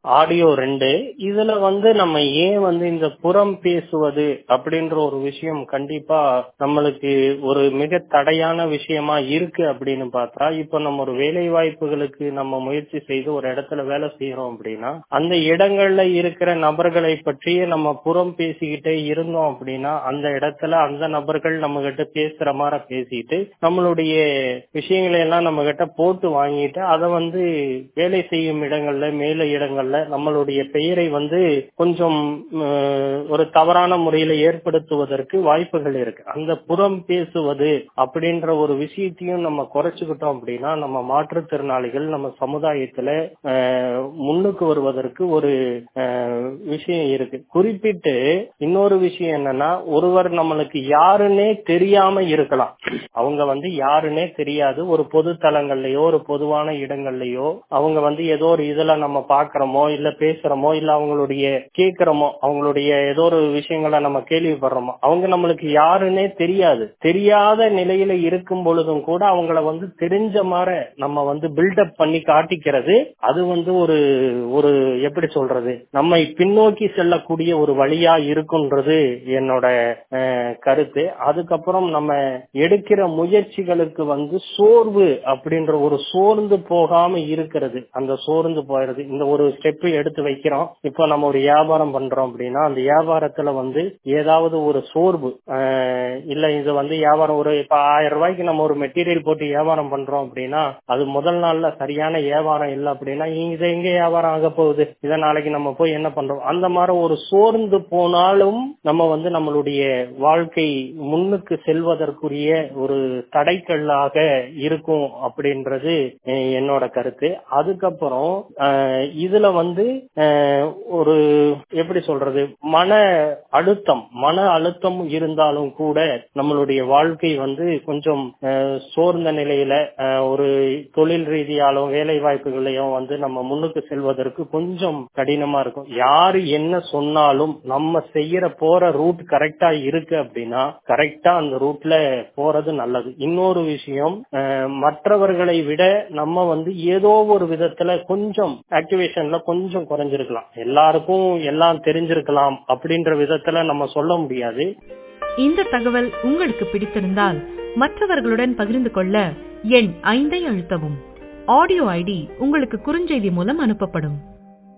audio ரெண்டு இதுல வந்து நம்ம ஏன் வந்து இந்த புறம் பேசுவது அப்படின்ற ஒரு விஷயம் கண்டிப்பா நம்மளுக்கு ஒரு மிக தடையான விஷயமா இருக்கு அப்படின்னு பார்த்தா இப்ப நம்ம ஒரு வேலை வாய்ப்புகளுக்கு நம்ம முயற்சி செய்து ஒரு இடத்துல வேலை செய்யறோம் அப்படின்னா அந்த இடங்கள்ல இருக்கிற நபர்களை பற்றியே நம்ம புறம் பேசிக்கிட்டே இருந்தோம் அப்படின்னா அந்த இடத்துல அந்த நபர்கள் நம்ம கிட்ட பேசுற மாதிரி பேசிட்டு நம்மளுடைய விஷயங்களை எல்லாம் நம்ம கிட்ட போட்டு வாங்கிட்டு அதை வந்து வேலை செய்யும் இடங்கள்ல மேல இடங்கள்ல நம்மளுடைய பெயரை வந்து கொஞ்சம் அஹ், ஒரு தவறான முறையில ஏற்படுத்துவதற்கு வாய்ப்புகள் இருக்கு அந்த புறம் பேசுவது அப்படின்ற ஒரு விஷயத்தையும் நம்ம குறைச்சுக்கிட்டோம் அப்படின்னா நம்ம மாற்றுத்திறனாளிகள் நம்ம சமுதாயத்துல அஹ், முன்னுக்கு வருவதற்கு ஒரு அஹ், விஷயம் இருக்கு குறிப்பிட்டு இன்னொரு விஷயம் என்னன்னா ஒருவர் நம்மளுக்கு யாருன்னே தெரியாம இருக்கலாம் அவங்க வந்து யாருன்னே தெரியாது ஒரு பொது தளங்கள்லயோ ஒரு பொதுவான இடங்கள்லயோ அவங்க வந்து ஏதோ ஒரு இதுல நம்ம பாக்குறோமோ இல்ல பேசுறோமோ இல்ல அவங்களுடைய கேக்குறோமோ அவங்களுடைய ஏதோ ஒரு விஷயங்களை நம்ம கேள்விப்படுறோமோ அவங்க நம்மளுக்கு யாருன்னே தெரியாது தெரியாத நிலையில இருக்கும் பொழுதும் கூட அவங்கள வந்து தெரிஞ்ச மாதிரி நம்ம வந்து பில்டப் பண்ணி காட்டிக்கிறது அது வந்து ஒரு ஒரு எப்படி சொல்றது நம்மை பின்னோக்கி செல்லக்கூடிய ஒரு வழியா இருக்குன்றது என்னோட அஹ், கருத்து அதுக்கப்புறம் நம்ம எடுக்கிற முயற்சிகளுக்கு வந்து சோர்வு அப்படின்ற ஒரு சோர்ந்து போகாம இருக்கிறது அந்த சோர்ந்து போயிடுது இந்த ஒரு ஸ்டெப் எடுத்து வைக்கிறோம் இப்போ நம்ம ஒரு வியாபாரம் பண்றோம் அப்படின்னா அந்த வியாபாரத்துல வந்து ஏதாவது ஒரு சோர்வு அஹ், இல்ல இது வந்து வியாபாரம் ஒரு இப்ப ஆயிரம் ரூபாய்க்கு நம்ம ஒரு மெட்டீரியல் போட்டு வியாபாரம் பண்றோம் அப்படின்னா அது முதல் நாள்ல சரியான வியாபாரம் இல்லை அப்படின்னா இது எங்க வியாபாரம் ஆக போகுது இதை நாளைக்கு நம்ம போய் என்ன பண்றோம் அந்த மாதிரி ஒரு சோர்ந்து போனாலும் நம்ம வந்து நம்மளுடைய வாழ்க்கை முன்னுக்கு செல்வதற்குரிய ஒரு தடைக்கல்லாக இருக்கும் அப்படின்றது அஹ், என்னோட கருத்து அதுக்கப்புறம் அஹ், இதுல வந்து அஹ், ஒரு எப்படி சொல்றது மன அழுத்தம் மன அழுத்தம் இருந்தாலும் கூட நம்மளுடைய வாழ்க்கை வந்து கொஞ்சம் அஹ், சோர்ந்த நிலையில அஹ், ஒரு தொழில் ரீதியாலும் வேலை வாய்ப்புகளையும் வந்து நம்ம முன்னுக்கு செல்வதற்கு கொஞ்சம் கடினமா இருக்கும் யாரு என்ன சொன்னாலும் நம்ம செய்யற போற ரூட் கரெக்டா இருக்கு அப்படின்னா கரெக்டா அந்த ரூட்ல போறது நல்லது இன்னொரு விஷயம் அஹ், மற்றவர்களை விட நம்ம வந்து ஏதோ ஒரு விதத்துல கொஞ்சம் ஆக்டிவேஷன்ல கொஞ்சம் குறைஞ்சிருக்கலாம் எல்லாருக்கும் எல்லாம் தெரிஞ்சிருக்கலாம் அப்படின்ற விதத்துல நம்ம சொல்ல முடியாது இந்த தகவல் உங்களுக்கு பிடித்திருந்தால் மற்றவர்களுடன் பகிர்ந்து கொள்ள எண் ஐந்தை அழுத்தவும் ஆடியோ ஐடி உங்களுக்கு குறுஞ்செய்தி மூலம் அனுப்பப்படும்